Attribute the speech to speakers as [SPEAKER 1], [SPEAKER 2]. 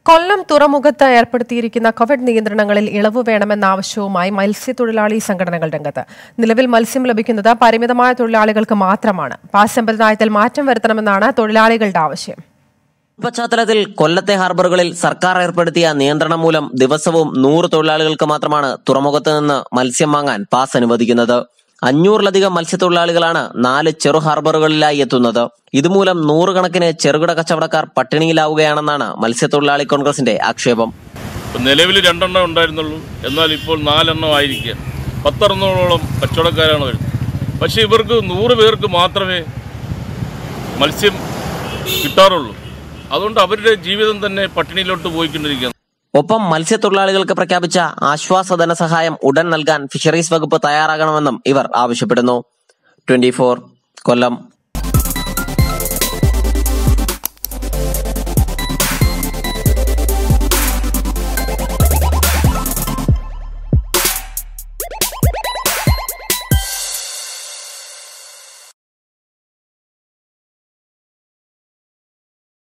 [SPEAKER 1] കൊല്ലം തുറമുഖത്ത് ഏർപ്പെടുത്തിയിരിക്കുന്ന കോവിഡ് നിയന്ത്രണങ്ങളിൽ ഇളവ് വേണമെന്ന ആവശ്യവുമായി മത്സ്യത്തൊഴിലാളി സംഘടനകൾ രംഗത്ത് നിലവിൽ മത്സ്യം ലഭിക്കുന്നത് പരിമിതമായ തൊഴിലാളികൾക്ക് മാത്രമാണ് പാസ് സമ്പ്രദായത്തിൽ മാറ്റം വരുത്തണമെന്നാണ് തൊഴിലാളികളുടെ ആവശ്യം
[SPEAKER 2] പശ്ചാത്തലത്തിൽ കൊല്ലത്തെ ഹാർബറുകളിൽ സർക്കാർ ഏർപ്പെടുത്തിയ നിയന്ത്രണം മൂലം ദിവസവും നൂറ് തൊഴിലാളികൾക്ക് മാത്രമാണ് തുറമുഖത്ത് നിന്ന് മത്സ്യം വാങ്ങാൻ പാസ് അനുവദിക്കുന്നത് അഞ്ഞൂറിലധികം മത്സ്യത്തൊഴിലാളികളാണ് നാല് ചെറു ഹാർബറുകളിലായി എത്തുന്നത് ഇതുമൂലം നൂറുകണക്കിന് ചെറുകിട കച്ചവടക്കാർ പട്ടിണിയിലാവുകയാണെന്നാണ് മത്സ്യത്തൊഴിലാളി കോൺഗ്രസിന്റെ ആക്ഷേപം
[SPEAKER 3] ഇപ്പം നിലവിൽ രണ്ടെണ്ണം ഉണ്ടായിരുന്നുള്ളൂ എന്നാൽ ഇപ്പോൾ നാലെണ്ണം ആയിരിക്കുക പത്തറുന്നൂറോളം കച്ചവടക്കാരാണ് വരുന്നത് പക്ഷേ ഇവർക്ക് നൂറ് പേർക്ക് മാത്രമേ മത്സ്യം കിട്ടാറുള്ളൂ അതുകൊണ്ട് അവരുടെ ജീവിതം തന്നെ പട്ടിണിയിലോട്ട് പോയിക്കൊണ്ടിരിക്കുകയാണ്
[SPEAKER 2] ഒപ്പം മത്സ്യത്തൊഴിലാളികൾക്ക് പ്രഖ്യാപിച്ച ആശ്വാസ ധനസഹായം ഉടൻ നൽകാൻ ഫിഷറീസ് വകുപ്പ് തയ്യാറാകണമെന്നും ഇവർ ആവശ്യപ്പെടുന്നു ട്വന്റി കൊല്ലം